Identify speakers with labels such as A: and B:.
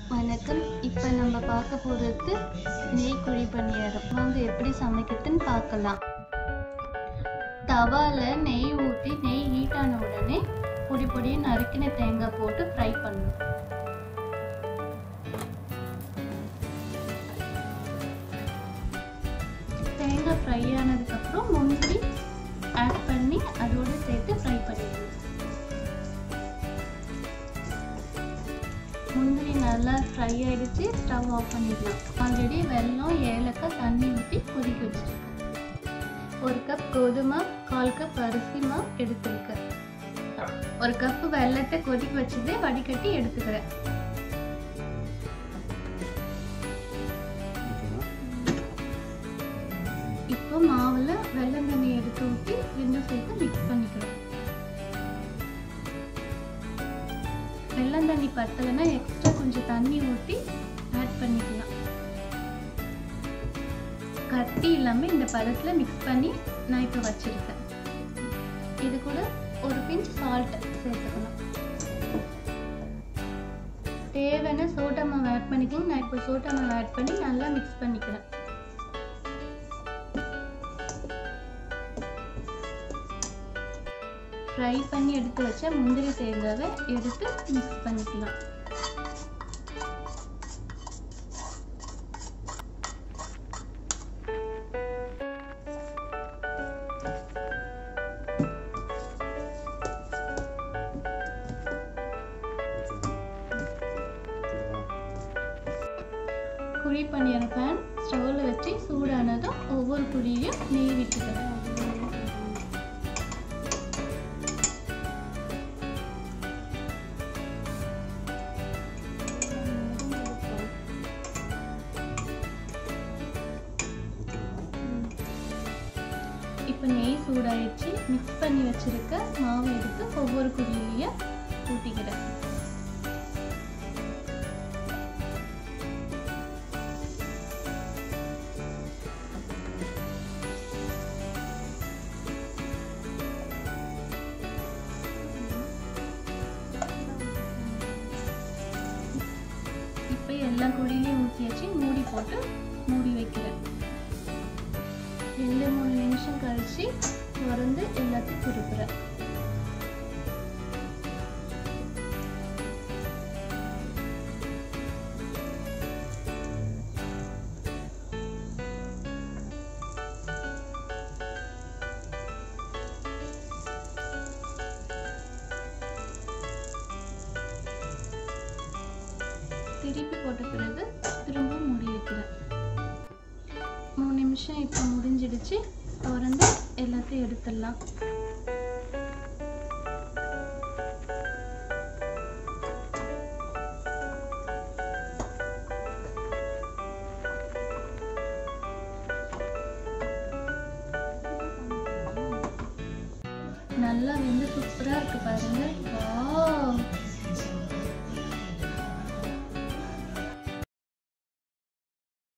A: வணக்கம் இப்போ நம்ம பார்க்க போகிறது நெய் குழி பணியாரம் வாங்க எப்படி சமைக்கிறதுன்னு பார்க்கலாம் தவால நெய் ஊற்றி நெய் ஹீட் ஆன உடனே பொடி பொடியாக நறுக்கின தேங்காய் போட்டு ஃப்ரை பண்ணணும் தேங்காய் ஃப்ரை ஆனதுக்கப்புறம் முந்திரி ஆட் பண்ணி அதோடு சேர்த்து ஃப்ரை பண்ணிடணும் முந்திரி நல்லா ஃப்ரை ஆயிடுச்சு ஸ்டவ் ஆஃப் பண்ணிடலாம் ஆல்ரெடி வெல்லம் ஏலக்காய் தண்ணி ஊற்றி கொதிக்க வச்சுருக்கேன் ஒரு கப் கோதுமை கால் கப் அரிசி மாவு எடுத்துருக்கேன் ஒரு கப்பு வெல்லத்தை கொதிக்க வச்சதே வடிகட்டி எடுத்துக்கிறேன் இப்போ மாவில் வெல்லம் தண்ணி எடுத்து ஊற்றி ரெண்டும் சேர்த்து மிக்ஸ் பண்ணிக்கிறோம் வெல்லம் தண்ணி பத்தலைன்னா எக்ஸ்ட்ரா கொஞ்சம் தண்ணி ஊற்றி ஆட் பண்ணிக்கலாம் கட்டி இல்லாமல் இந்த பதத்தில் மிக்ஸ் பண்ணி நான் இப்போ வச்சுருக்கேன் இது கூட ஒரு பிஞ்ச் சால்ட் சேர்த்துக்கணும் தேவையான சோட்டா மாவு ஆட் பண்ணிக்கலாம் நான் இப்போ சோட்டா மாவு ஆட் பண்ணி நல்லா மிக்ஸ் பண்ணிக்கிறேன் ஃப்ரை பண்ணி எடுத்து வச்ச முந்திரி தேங்காவை எடுத்து மிக்ஸ் பண்ணிக்கலாம் குழி பணியார பேன் ஸ்டவ்வில் வச்சு சூடானதும் ஒவ்வொரு குழியும் நெய் விட்டுக்கிறேன் இப்போ நெய் சூடாயிடுச்சு மிக்ஸ் பண்ணி வச்சிருக்க மாவை எடுத்து ஒவ்வொரு குழியிலையும் ஊற்றிக்கிறேன் இப்போ எல்லா குழியிலையும் ஊற்றியாச்சு மூடி போட்டு மூடி வைக்கிறேன் ரெண்டு மூணு நிமிஷம் கழிச்சு திறந்து எல்லாத்தையும் திருப்புறேன் திருப்பி போட்ட பிறகு திரும்ப மூடி வைக்கிறேன் மூணு நிமிஷம் இப்போ முடிஞ்சிடுச்சு திறந்து எல்லாத்தையும் எடுத்துடலாம் நல்லா வெந்து சூப்பராக இருக்கு பாருங்க வாவ்